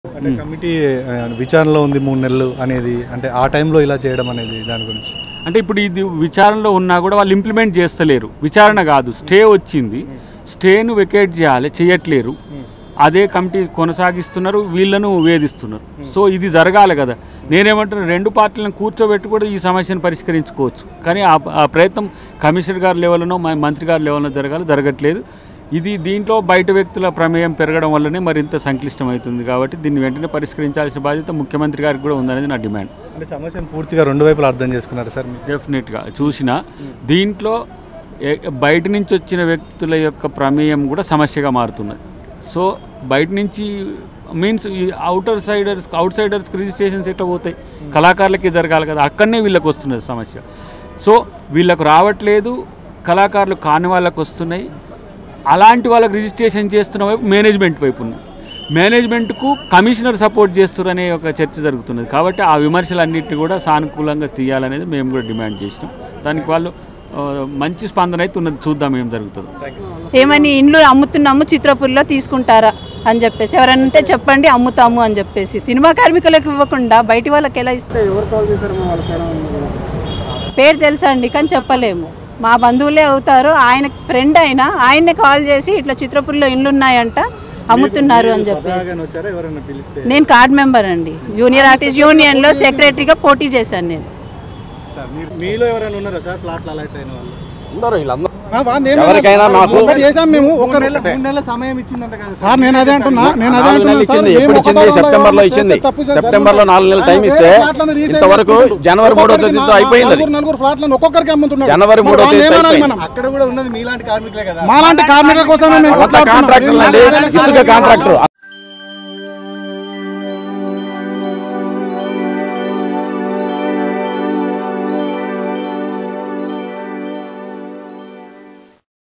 అంటే కమిటీ ఆ, విచారణలో ఉంది మూడు నెలలు అనేది అంటే ఆ టైంలో ఇలా చేయడం అనేది దాని గురించి అంటే ఇప్పుడు ఇది విచారణలో ఉన్నా కూడా వాళ్ళు ఇంప్లిమెంట్ చేస్తలేరు విచారణ కాదు స్టే వచ్చింది స్టేను వెకేట్ చేయాలి చేయట్లేరు అదే కమిటీ కొనసాగిస్తున్నారు వీళ్ళను వేధిస్తున్నారు సో ఇది జరగాలి కదా నేనేమంటున్నా రెండు పార్టీలను కూర్చోబెట్టి కూడా ఈ సమస్యను పరిష్కరించుకోవచ్చు కానీ ఆ ఆ ప్రయత్నం కమిషనర్ గారి లెవెల్నో మ- మంత్రి గారి లెవెల్లో జరగాలి జరగట్లేదు ఇది దీంట్లో బయట వ్యక్తుల ప్రమేయం పెరగడం వల్లనే మరింత సంక్లిష్టం అవుతుంది కాబట్టి దీన్ని వెంటనే పరిష్కరించాల్సిన బాధ్యత ముఖ్యమంత్రి గారికి కూడా ఉందనేది నా డిమాండ్ అంటే సమస్యను పూర్తిగా రెండు వైపులు అర్థం చేసుకున్నారు సార్ మీరు డెఫినెట్గా చూసిన దీంట్లో ఏ- బయట నుంచి వచ్చిన వ్యక్తుల యొక్క ప్రమేయం కూడా సమస్యగా మారుతున్నది సో బయట నుంచి మీన్స్ ఈ అవుటర్ సైడర్స్ అవుట్ సైడర్స్కి రిజిస్ట్రేషన్స్ ఎట్లా పోతాయి కళాకారులకి జరగాలి కదా అక్కడనే వీళ్ళకి వస్తున్నది సమస్య సో వీళ్ళకు రావట్లేదు కళాకారులు కాని వాళ్ళకి వస్తున్నాయి అలాంటి వాళ్ళకి రిజిస్ట్రేషన్ చేస్తున్న వైపు మేనేజ్మెంట్ వైపు ఉంది మేనేజ్మెంట్కు కమిషనర్ సపోర్ట్ చేస్తారు అనే ఒక చర్చ జరుగుతున్నది కాబట్టి ఆ విమర్శలన్నింటినీ కూడా సానుకూలంగా తీయాలనేది మేము కూడా డిమాండ్ చేసినాం దానికి వాళ్ళు ఆ, మంచి స్పందన అయితే ఉన్నది చూద్దాం ఏం జరుగుతుందో ఏమని ఇండ్లు అమ్ముతున్నాము చిత్రపూర్లో తీసుకుంటారా అని చెప్పేసి ఎవరైనా ఉంటే చెప్పండి అమ్ముతాము అని చెప్పేసి సినిమా కార్మికులకు ఇవ్వకుండా బయటి వాళ్ళకి ఎలా ఇస్తారు పేరు తెలుసా అండి కానీ చెప్పలేము మా బంధువులే అవుతారు ఆయన ఫ్రెండ్ అయినా ఆయన్నే కాల్ చేసి ఇట్లా చిత్రపూర్లో ఇండ్లు ఉన్నాయంట అమ్ముతున్నారు అని చెప్పేసి స్వతహాగానే వచ్చారా ఎవరైనా పిలిస్తే నేను కార్డ్ మెంబర్ అండి జూనియర్ ఆర్టిస్ట్ యూనియన్లో సెక్రటరీగా పోటీ చేశాను నేను సార్ మీరు మీలో ఎవరైనా ఉన్నారా సార్ ప్లాట్లు అలా అయితే అయిన వాళ్ళు అందరూ వీళ్ళందరూ ఎవరికైనా మాకు ఒకటి చేసాం మేము ఒక మూడు నెలల మూడు నెలల సమయం ఇచ్చిందంట కదా సార్ నేను అదే అంటున్నా నేను అదే నాలుగు నెలలు అంటున్నా సార్ ఇచ్చింది మేము ఎప్పుడు ఒక ఇచ్చింది దాంట్లో సెప్టెంబర్ లో ఎవరైనా ఇచ్చింది చేస్తే తప్పు చేస్తే సెప్టెంబర్ లో నాలుగు నెలలు టైం ఆయన ఇస్తే వేరే ఫ్లాట్లను రీసేల్ ఇంతవరకు చేసుకుంటూ జనవరి మూడో ఒక్కొక్కరికి తేదీతో నా- అయిపోయింది అది నలుగురు నలుగురు ఫ్లాట్లను ఒక్కొక్కరికి అమ్ముతున్నారు జనవరి మరి మూడో వాళ్ళని తేదీ ఏమనాలి అయిపోయింది. మనం? అక్కడ కూడా ఉన్నది మీలాంటి కార్మికులే కదా మాలాంటి కార్మికుల కోసమే మేము వాళ్ళంతా కొట్లాడుతున్నాం. కాంట్రాక్టర్లు అండి ఇసుక కాంట్రాక్టర్